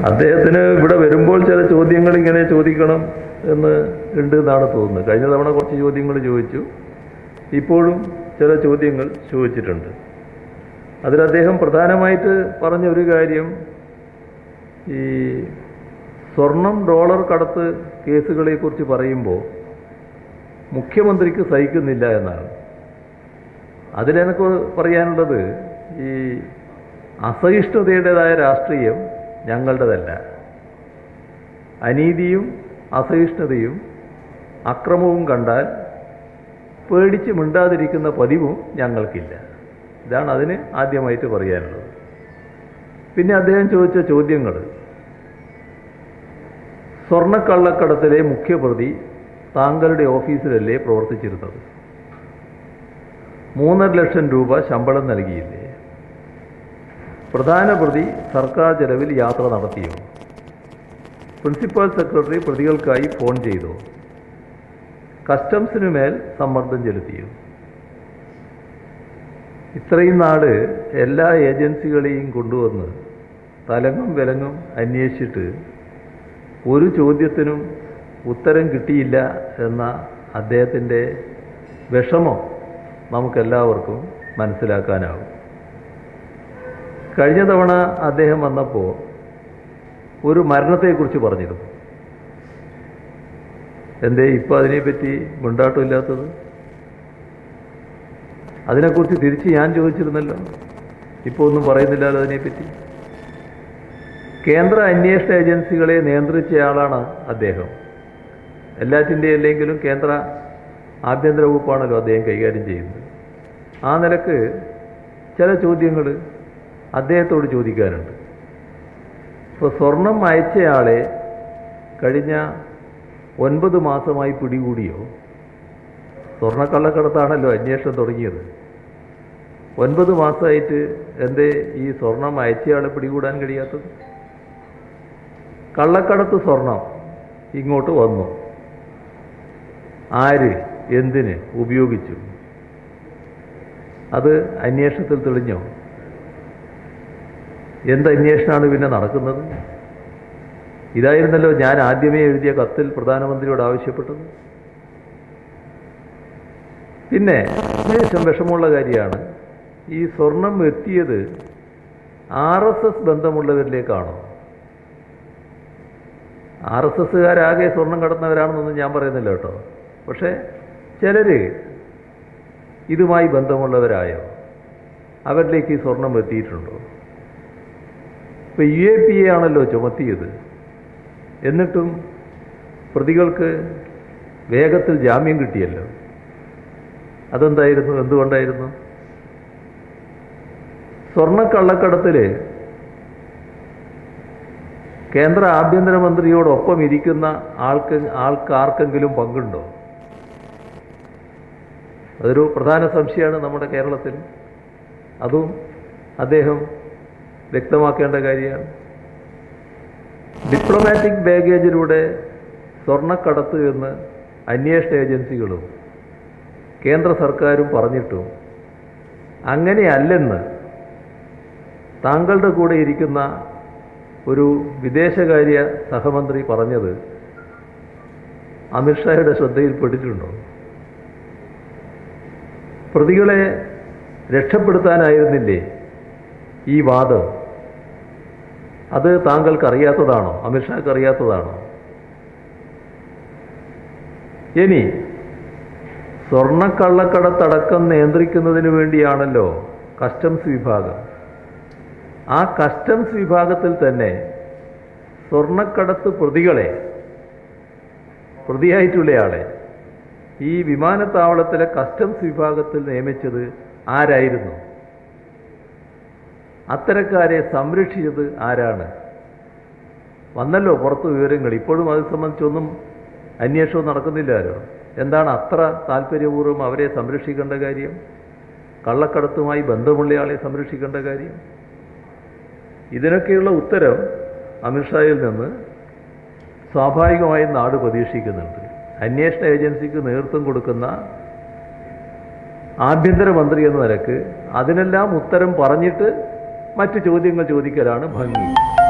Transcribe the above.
അദ്ദേഹത്തിന് ഇവിടെ വരുമ്പോൾ ചില ചോദ്യങ്ങൾ ഇങ്ങനെ ചോദിക്കണം എന്ന് ഉണ്ട് എന്നാണ് തോന്നുന്നത് കഴിഞ്ഞ തവണ കുറച്ച് ചോദ്യങ്ങൾ ചോദിച്ചു ഇപ്പോഴും ചില ചോദ്യങ്ങൾ ചോദിച്ചിട്ടുണ്ട് അതിൽ അദ്ദേഹം പ്രധാനമായിട്ട് പറഞ്ഞ ഒരു കാര്യം ഈ സ്വർണം ഡോളർ കടത്ത് കേസുകളെക്കുറിച്ച് പറയുമ്പോൾ മുഖ്യമന്ത്രിക്ക് സഹിക്കുന്നില്ല എന്നാണ് അതിലെനിക്ക് പറയാനുള്ളത് ഈ അസഹിഷ്ണുതയുടേതായ രാഷ്ട്രീയം ഞങ്ങളുടേതല്ല അനീതിയും അസഹിഷ്ണുതയും അക്രമവും കണ്ടാൽ പേടിച്ച് മിണ്ടാതിരിക്കുന്ന പതിവും ഞങ്ങൾക്കില്ല ഇതാണ് അതിന് ആദ്യമായിട്ട് പറയാനുള്ളത് പിന്നെ അദ്ദേഹം ചോദിച്ച ചോദ്യങ്ങൾ സ്വർണ്ണക്കള്ളക്കടത്തിലെ മുഖ്യപ്രതി താങ്കളുടെ ഓഫീസിലല്ലേ പ്രവർത്തിച്ചിരുന്നത് മൂന്നര ലക്ഷം രൂപ ശമ്പളം നൽകിയില്ലേ പ്രധാന പ്രതി സർക്കാർ ചെലവിൽ യാത്ര നടത്തിയോ പ്രിൻസിപ്പൽ സെക്രട്ടറി പ്രതികൾക്കായി ഫോൺ ചെയ്തോ കസ്റ്റംസിനു മേൽ സമ്മർദ്ദം ചെലുത്തിയോ ഇത്രയും നാട് എല്ലാ ഏജൻസികളെയും കൊണ്ടുവന്ന് തലങ്ങും വിലങ്ങും അന്വേഷിച്ചിട്ട് ഒരു ചോദ്യത്തിനും ഉത്തരം കിട്ടിയില്ല എന്ന അദ്ദേഹത്തിൻ്റെ വിഷമം നമുക്കെല്ലാവർക്കും മനസ്സിലാക്കാനാവും കഴിഞ്ഞ തവണ അദ്ദേഹം വന്നപ്പോൾ ഒരു മരണത്തെക്കുറിച്ച് പറഞ്ഞിരുന്നു എന്തേ ഇപ്പം അതിനെപ്പറ്റി മിണ്ടാട്ടമില്ലാത്തത് അതിനെക്കുറിച്ച് തിരിച്ച് ഞാൻ ചോദിച്ചിരുന്നല്ലോ ഇപ്പോൾ ഒന്നും പറയുന്നില്ലല്ലോ അതിനെപ്പറ്റി കേന്ദ്ര അന്വേഷണ ഏജൻസികളെ നിയന്ത്രിച്ചയാളാണ് അദ്ദേഹം എല്ലാറ്റിൻ്റെ അല്ലെങ്കിലും കേന്ദ്ര ആഭ്യന്തര വകുപ്പാണല്ലോ അദ്ദേഹം കൈകാര്യം ചെയ്യുന്നത് ആ നിലക്ക് ചില ചോദ്യങ്ങൾ അദ്ദേഹത്തോട് ചോദിക്കാനുണ്ട് ഇപ്പോൾ സ്വർണം അയച്ചയാളെ കഴിഞ്ഞ ഒൻപത് മാസമായി പിടികൂടിയോ സ്വർണ്ണക്കള്ളക്കടത്താണല്ലോ അന്വേഷണം തുടങ്ങിയത് ഒൻപത് മാസമായിട്ട് എന്തേ ഈ സ്വർണം അയച്ചയാളെ പിടികൂടാൻ കഴിയാത്തത് കള്ളക്കടത്ത് സ്വർണം ഇങ്ങോട്ട് വന്നു ആര് എന്തിന് ഉപയോഗിച്ചു അത് അന്വേഷണത്തിൽ തെളിഞ്ഞോ എന്ത് അന്വേഷണമാണ് പിന്നെ നടക്കുന്നത് ഇതായിരുന്നല്ലോ ഞാൻ ആദ്യമേ എഴുതിയ കത്തിൽ പ്രധാനമന്ത്രിയോട് ആവശ്യപ്പെട്ടത് പിന്നെ ലേശം വിഷമമുള്ള കാര്യമാണ് ഈ സ്വർണം എത്തിയത് ആർ എസ് എസ് ബന്ധമുള്ളവരിലേക്കാണോ ആർ എസ് എസ്സുകാരാകെ സ്വർണം കടന്നവരാണെന്നൊന്നും ഞാൻ പറയുന്നില്ല കേട്ടോ പക്ഷേ ചിലർ ഇതുമായി ബന്ധമുള്ളവരായോ അവരിലേക്ക് ഈ സ്വർണം എത്തിയിട്ടുണ്ടോ ഇപ്പം യു എ പി എ ആണല്ലോ ചുമത്തിയത് എന്നിട്ടും പ്രതികൾക്ക് വേഗത്തിൽ ജാമ്യം കിട്ടിയല്ലോ അതെന്തായിരുന്നു എന്തുകൊണ്ടായിരുന്നു സ്വർണ്ണക്കള്ളക്കടത്തിൽ കേന്ദ്ര ആഭ്യന്തരമന്ത്രിയോടൊപ്പം ഇരിക്കുന്ന ആൾക്ക് ആൾക്കാർക്കെങ്കിലും പങ്കുണ്ടോ അതൊരു പ്രധാന സംശയമാണ് നമ്മുടെ കേരളത്തിൽ അതും അദ്ദേഹം വ്യക്തമാക്കേണ്ട കാര്യമാണ് ഡിപ്ലോമാറ്റിക് ബാഗേജിലൂടെ സ്വർണ്ണക്കടത്ത് എന്ന് അന്വേഷണ ഏജൻസികളും കേന്ദ്ര സർക്കാരും പറഞ്ഞിട്ടും അങ്ങനെയല്ലെന്ന് താങ്കളുടെ കൂടെ ഇരിക്കുന്ന ഒരു വിദേശകാര്യ സഹമന്ത്രി പറഞ്ഞത് അമിത്ഷായുടെ ശ്രദ്ധയിൽപ്പെട്ടിട്ടുണ്ടോ പ്രതികളെ രക്ഷപ്പെടുത്താനായിരുന്നില്ലേ ഈ വാദം അത് താങ്കൾക്ക് അറിയാത്തതാണോ അമിത്ഷാക്ക് അറിയാത്തതാണോ ഇനി സ്വർണ്ണക്കള്ളക്കടത്തടക്കം നിയന്ത്രിക്കുന്നതിന് വേണ്ടിയാണല്ലോ കസ്റ്റംസ് വിഭാഗം ആ കസ്റ്റംസ് വിഭാഗത്തിൽ തന്നെ സ്വർണ്ണക്കടത്ത് പ്രതികളെ പ്രതിയായിട്ടുള്ളയാളെ ഈ വിമാനത്താവളത്തിലെ കസ്റ്റംസ് വിഭാഗത്തിൽ നിയമിച്ചത് ആരായിരുന്നു അത്തരക്കാരെ സംരക്ഷിച്ചത് ആരാണ് വന്നല്ലോ പുറത്ത് വിവരങ്ങൾ ഇപ്പോഴും അത് സംബന്ധിച്ചൊന്നും അന്വേഷണം നടക്കുന്നില്ലല്ലോ എന്താണ് അത്ര താല്പര്യപൂർവ്വം അവരെ സംരക്ഷിക്കേണ്ട കാര്യം കള്ളക്കടത്തുമായി ബന്ധമുള്ളയാളെ സംരക്ഷിക്കേണ്ട കാര്യം ഇതിനൊക്കെയുള്ള ഉത്തരം അമിത്ഷായിൽ നിന്ന് സ്വാഭാവികമായും നാട് പ്രതീക്ഷിക്കുന്നുണ്ട് അന്വേഷണ ഏജൻസിക്ക് നേതൃത്വം കൊടുക്കുന്ന ആഭ്യന്തരമന്ത്രി എന്ന നിലക്ക് അതിനെല്ലാം ഉത്തരം പറഞ്ഞിട്ട് മറ്റു ചോദ്യങ്ങൾ ചോദിക്കലാണ് ഭംഗി